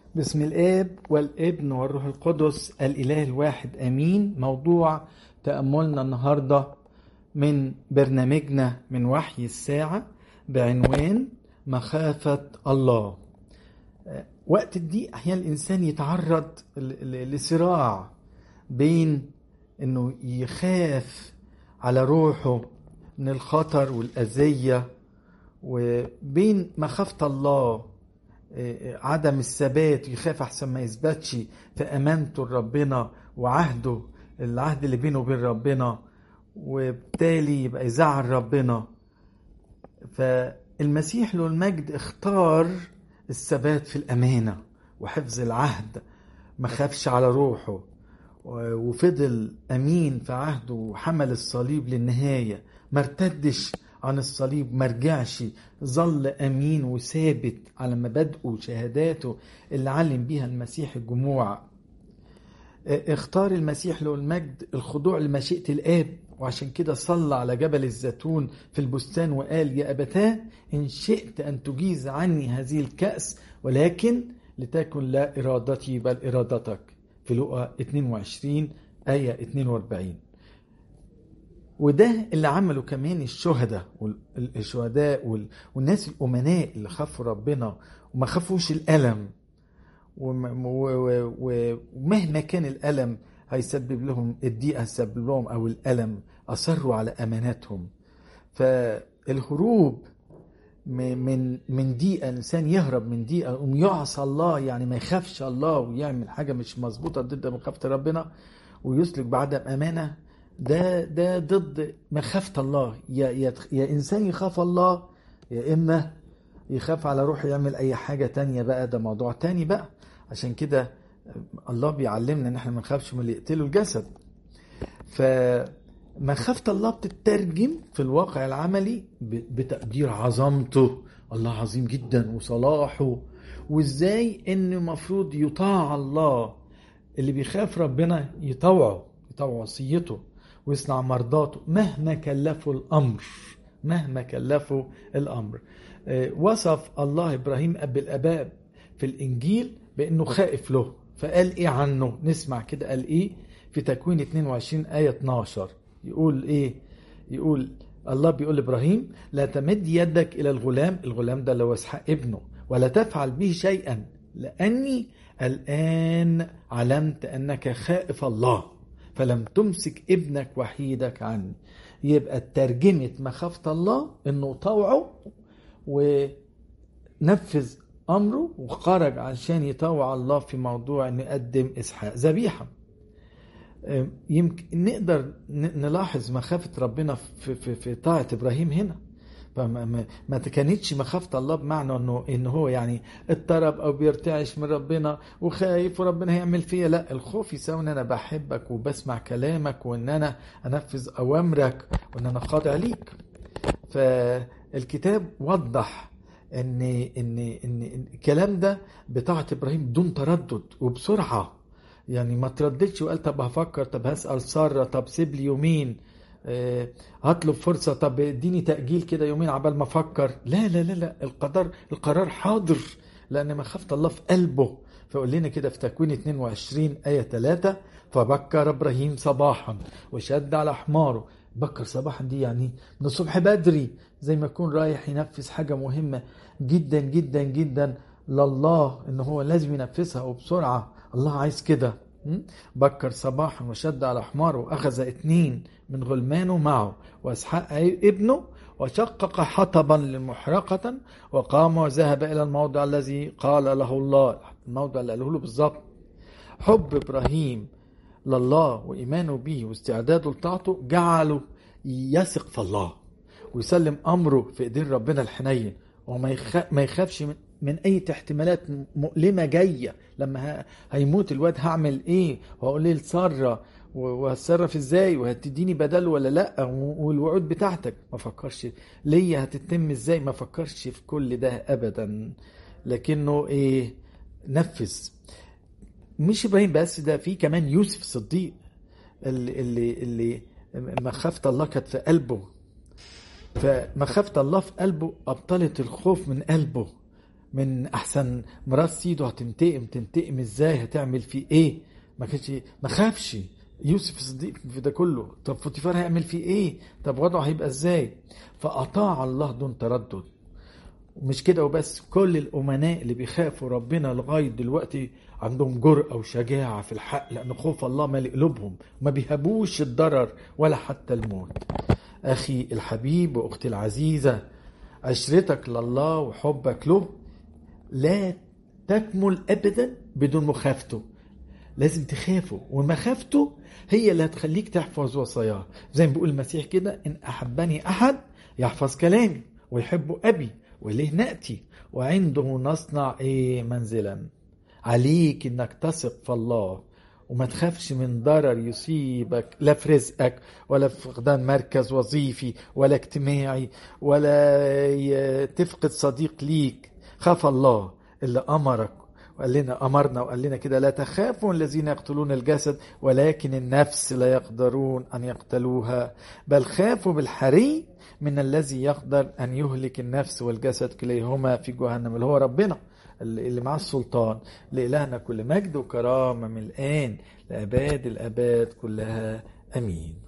بسم الاب والابن والروح القدس الاله الواحد امين موضوع تاملنا النهارده من برنامجنا من وحي الساعه بعنوان مخافه الله وقت الضيق احيانا الانسان يتعرض لصراع بين انه يخاف على روحه من الخطر والاذيه وبين مخافه الله عدم الثبات يخاف احسن ما يثبتش في امانته لربنا وعهده العهد اللي بينه وبين ربنا وبالتالي يبقى يزعل ربنا فالمسيح له المجد اختار الثبات في الامانه وحفظ العهد ما خافش على روحه وفضل امين في عهده وحمل الصليب للنهايه ما ارتدش عن الصليب ما رجعش ظل امين وثابت على مبادئه وشهاداته اللي علم بيها المسيح الجموع اختار المسيح له المجد الخضوع لمشيئه الاب وعشان كده صلى على جبل الزيتون في البستان وقال يا ابتاه ان شئت ان تجيز عني هذه الكاس ولكن لتكن لا ارادتي بل ارادتك في لقا 22 ايه 42 وده اللي عمله كمان الشهداء والشهداء والناس الأمناء اللي خافوا ربنا وما خافوش الألم ومهما كان الألم هيسبب لهم الضيقة هيسبب لهم أو الألم أصروا على أماناتهم فالهروب من من ضيقة الإنسان يهرب من ضيقة يقوم يعصى الله يعني ما يخافش الله ويعمل حاجة مش مظبوطة ضد مخافة ربنا ويسلك بعدم أمانة ده ده ضد مخافة الله يا, يا, يا إنسان يخاف الله يا إما يخاف على روحه يعمل أي حاجة تانية بقى ده موضوع تاني بقى عشان كده الله بيعلمنا إن إحنا ما نخافش من اللي يقتلوا الجسد فمخافة الله بتترجم في الواقع العملي بتقدير عظمته الله عظيم جدا وصلاحه وإزاي إن المفروض يطاع الله اللي بيخاف ربنا يطوعه يطوع وصيته ويصنع مرضاته مهما كلفوا الامر مهما كلفوا الامر وصف الله ابراهيم اب الاباء في الانجيل بانه خائف له فقال ايه عنه نسمع كده قال ايه في تكوين 22 ايه 12 يقول ايه يقول الله بيقول لابراهيم لا تمد يدك الى الغلام الغلام ده اللي هو اسحاق ابنه ولا تفعل به شيئا لاني الان علمت انك خائف الله فلم تمسك ابنك وحيدك عني يبقى ترجمة مخافة الله انه طوعه ونفذ امره وخرج عشان يطوع الله في موضوع انه يقدم اسحاق ذبيحه يمكن نقدر نلاحظ مخافه ربنا في, في, في طاعه ابراهيم هنا فما ما كانتش مخافة الله بمعنى انه ان هو يعني اضطرب او بيرتعش من ربنا وخايف وربنا هيعمل فيا لا الخوف يساوي ان انا بحبك وبسمع كلامك وان انا انفذ اوامرك وان انا خاضع ليك فالكتاب وضح ان ان ان الكلام ده بتاعه ابراهيم بدون تردد وبسرعه يعني ما ترددش وقال طب هفكر طب هسال ساره طب سيب لي يومين هطلب فرصة طب اديني تأجيل كده يومين عبال ما افكر لا لا لا لا القدر القرار حاضر لأن مخافة الله في قلبه فقول لنا كده في تكوين 22 آية 3 فبكر إبراهيم صباحا وشد على حماره بكر صباحا دي يعني من الصبح بدري زي ما يكون رايح ينفذ حاجة مهمة جدا جدا جدا لله ان هو لازم ينفذها وبسرعة الله عايز كده بكر صباحا وشد على حماره واخذ اثنين من غلمانه معه واسحاق ابنه وشقق حطبا لمحرقة وقام وذهب إلى الموضع الذي قال له الله الموضع اللي قاله له بالظبط حب إبراهيم لله وإيمانه به واستعداده لطاعته جعله يثق في الله ويسلم أمره في إيدين ربنا الحنين وما ما يخافش من من اي احتمالات مؤلمه جايه لما هيموت الواد هعمل ايه وهقول ايه لساره وهتصرف ازاي وهتديني بدل ولا لا والوعود بتاعتك ما فكرش ليا هتتم ازاي ما فكرش في كل ده ابدا لكنه ايه نفذ مش ابراهيم بس ده في كمان يوسف الصديق اللي اللي اللي مخافه الله كانت في قلبه فمخافه الله في قلبه ابطلت الخوف من قلبه من احسن مرات سيده هتنتقم تنتقم ازاي هتعمل فيه ايه ما كانش ما خافش يوسف الصديق في ده كله طب فوتيفار هيعمل فيه ايه طب وضعه هيبقى ازاي فاطاع الله دون تردد ومش كده وبس كل الامناء اللي بيخافوا ربنا لغايه دلوقتي عندهم جرأة وشجاعة في الحق لأن خوف الله مالي قلوبهم ما بيهابوش الضرر ولا حتى الموت أخي الحبيب وأختي العزيزة عشرتك لله وحبك له لا تكمل أبدا بدون مخافته لازم تخافه ومخافته هي اللي هتخليك تحفظ وصاياه زي ما بيقول المسيح كده إن أحبني أحد يحفظ كلامي ويحب أبي وإليه نأتي وعنده نصنع إيه منزلا عليك إنك تثق في الله وما تخافش من ضرر يصيبك لا في رزقك ولا في فقدان مركز وظيفي ولا اجتماعي ولا تفقد صديق ليك خاف الله اللي أمرك وقال لنا أمرنا وقال لنا كده لا تخافوا الذين يقتلون الجسد ولكن النفس لا يقدرون أن يقتلوها بل خافوا بالحري من الذي يقدر أن يهلك النفس والجسد كليهما في جهنم اللي هو ربنا اللي معاه السلطان لإلهنا كل مجد وكرامة من الآن لأباد الأباد كلها أمين